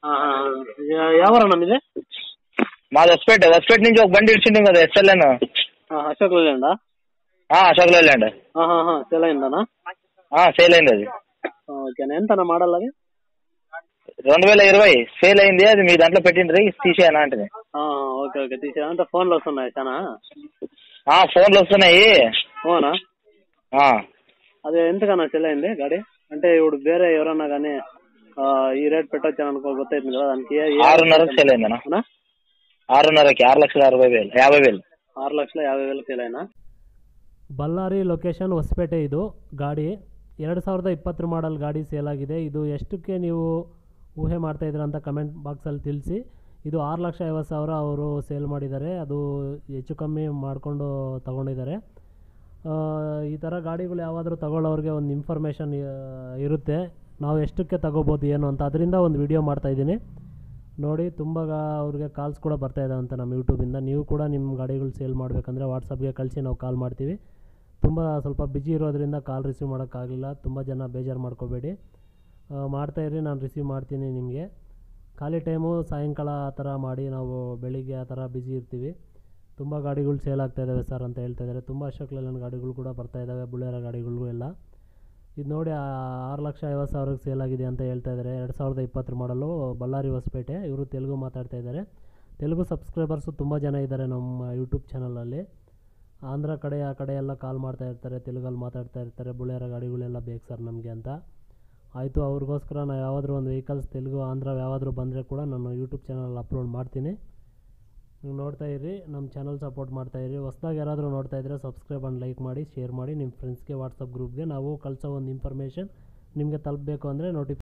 ಹಾಂ ಹಾಂ ಯಾವ ನಮ್ಮಿದೆ మాది హొస్పేట హొస్పేట నుంచి ఒక బండి ఇచ్చిండు కదా ఎస్ఎల్ఎన్ ಹಾಂ ಅಶೋಕ್ ಲೇಲ್ಯಾಂడా అశోక్ లేలాండ్ ಹಾಂ ಹಾಂ ಹಾಂ సెలైందానా సేల్ అయింది అది ఓకేనా ఎంతనా మోడల్ అది రెండు వేల ఇరవై సేల్ అయింది అది మీ దాంట్లో పెట్టిండ్రి తీసేయనా అంటే ఓకే ఓకే తీసే అంటే ఫోన్లు వస్తున్నాయి చాలా ఆ, ఫోన్లు వస్తున్నాయి అవునా ఆ, అది ఎంతకన్నా సెల్ అయింది గాడి అంటే ఇప్పుడు వేరే ఎవరన్నా కానీ ఆ, ఈ రేట్ పెట్టొచ్చు అనుకో ಗೊತ್ತಾಯ್ತು కదా దానికి ఏ- ఏ- ఆరున్నరకు సేల్ అయిందనా అవునా? ఆరున్నరకి ఆరు లక్షల అరవై వేలు యాభై వేలు ఆరు లక్షల యాభై వేలు ಸೇಲ್ అయినా ಬಳ್ಳಾರಿ ಲೊಕೇಶನ್ ಹೊಸಪೇಟೆ ಇದು ಗಾಡಿ ಎರಡು ಸಾವಿರದ ಇಪ್ಪತ್ತರ ಮಾಡಲ್ ಗಾಡಿ ಸೇಲ್ ಆಗಿದೆ ಇದು ಎಷ್ಟಕ್ಕೆ ನೀವು ಊಹೆ ಮಾಡ್ತಾ ಇದ್ದೀರಾ ಅಂತ ಕಮೆಂಟ್ ಬಾಕ್ಸಲ್ಲಿ ತಿಳಿಸಿ ಇದು ಆರು ಲಕ್ಷ ಐವತ್ತು ಸಾವಿರ ಅವರು ಸೇಲ್ ಮಾಡಿದ್ದಾರೆ ಅದು ಹೆಚ್ಚು ಕಮ್ಮಿ ಮಾಡಿಕೊಂಡು ತಗೊಂಡಿದ್ದಾರೆ ಆ, ಈ ಥರ ಗಾಡಿಗಳು ಯಾವಾದರೂ ತಗೊಳ್ಳೋರಿಗೆ ಒಂದು ಇನ್ಫಾರ್ಮೇಷನ್ ಇರುತ್ತೆ ನಾವು ಎಷ್ಟಕ್ಕೆ ತಗೋಬೋದು ಏನು ಅಂತ ಅದರಿಂದ ಒಂದು ವಿಡಿಯೋ ಮಾಡ್ತಾಯಿದ್ದೀನಿ ನೋಡಿ ತುಂಬ ಗಾ- ಅವ್ರಿಗೆ ಕಾಲ್ಸ್ ಕೂಡ ಬರ್ತಾ ಇದ್ದಾವೆ ಅಂತ ನಮ್ಮ ಯೂಟ್ಯೂಬಿಂದ ನೀವು ಕೂಡ ನಿಮ್ಮ ಗಾಡಿಗಳು ಸೇಲ್ ಮಾಡಬೇಕಂದ್ರೆ ವಾಟ್ಸಪ್ಗೆ ಕಳಿಸಿ ನಾವು ಕಾಲ್ ಮಾಡ್ತೀವಿ ತುಂಬ ಸ್ವಲ್ಪ ಬಿಜಿ ಇರೋದ್ರಿಂದ ಕಾಲ್ ರಿಸೀವ್ ಮಾಡೋಕ್ಕಾಗಲಿಲ್ಲ ತುಂಬ ಜನ ಬೇಜಾರು ಮಾಡ್ಕೋಬೇಡಿ ಆ, ಮಾಡ್ತಾಯಿರಿ ನಾನು ರಿಸೀವ್ ಮಾಡ್ತೀನಿ ನಿಮಗೆ ಖಾಲಿ ಟೈಮು ಸಾಯಂಕಾಲ ಆ ಥರ ಮಾಡಿ ನಾವು ಬೆಳಿಗ್ಗೆ ಆ ಥರ ಬ್ಯುಸಿ ಇರ್ತೀವಿ ತುಂಬ ಗಾಡಿಗಳು ಸೇಲ್ ಆಗ್ತಾ ಇದ್ದಾವೆ ಸರ್ ಅಂತ ಹೇಳ್ತಾ ಇದ್ದಾರೆ ತುಂಬ ಅಶೋಕ್ ಲೇಲನ್ ಗಾಡಿಗಳು ಕೂಡ ಬರ್ತಾ ಇದ್ದಾವೆ ಬುಲೆರೋ ಗಾಡಿಗಳು ಎಲ್ಲ ಇದು ನೋಡಿ ಆ ಆರು ಲಕ್ಷ ಐವತ್ತು ಸಾವಿರಕ್ಕೆ ಸೇಲ್ ಆಗಿದೆ ಅಂತ ಹೇಳ್ತಾ ಇದ್ದಾರೆ ಎರಡು ಸಾವಿರದ ಇಪ್ಪತ್ತರ ಮಾಡಲು ಬಳ್ಳಾರಿ ಹೊಸಪೇಟೆ ಇವರು ತೆಲುಗು ಮಾತಾಡ್ತಾ ಇದ್ದಾರೆ ತೆಲುಗು ಸಬ್ಸ್ಕ್ರೈಬರ್ಸು ತುಂಬ ಜನ ಇದ್ದಾರೆ ನಮ್ಮ ಯೂಟ್ಯೂಬ್ ಚಾನಲಲ್ಲಿ ಆಂಧ್ರ ಕಡೆ ಆ ಕಡೆ ಎಲ್ಲ ಕಾಲ್ ಮಾಡ್ತಾ ಇರ್ತಾರೆ ತೆಲುಗಲ್ಲಿ ಮಾತಾಡ್ತಾ ಇರ್ತಾರೆ ಬುಲೆರೋ ಗಾಡಿಗಳೆಲ್ಲ ಬೇಕು ಸರ್ ನಮಗೆ ಅಂತ ಆಯಿತು ಅವ್ರಿಗೋಸ್ಕರ ನಾವು ಯಾವ್ದಾದ್ರು ಒಂದು ವೆಹಿಕಲ್ಸ್ ತೆಲುಗು ಆಂಧ್ರ ಯಾವಾದರೂ ಬಂದರೆ ಕೂಡ ನಾನು ಯೂಟ್ಯೂಬ್ ಚಾನಲ್ ಅಪ್ಲೋಡ್ ಮಾಡ್ತೀನಿ ನೀವು ನೋಡ್ತಾ ಇರಿ ನಮ್ಮ ಚಾನಲ್ ಸಪೋರ್ಟ್ ಮಾಡ್ತಾ ಇರಿ ಹೊಸ್ದಾಗಿ ಯಾರಾದರೂ ನೋಡ್ತಾ ಇದ್ದರೆ ಸಬ್ಸ್ಕ್ರೈಬ್ ಆ್ಯಂಡ್ ಲೈಕ್ ಮಾಡಿ ಶೇರ್ ಮಾಡಿ ನಿಮ್ಮ ಫ್ರೆಂಡ್ಸ್ಗೆ ವಾಟ್ಸಪ್ ಗ್ರೂಪ್ಗೆ ನಾವು ಕಳಿಸೋ ಒಂದು ಇನ್ಫಾರ್ಮೇಷನ್ ನಿಮಗೆ ತಲುಪಬೇಕು ಅಂದರೆ ನೋಟಿಫಿ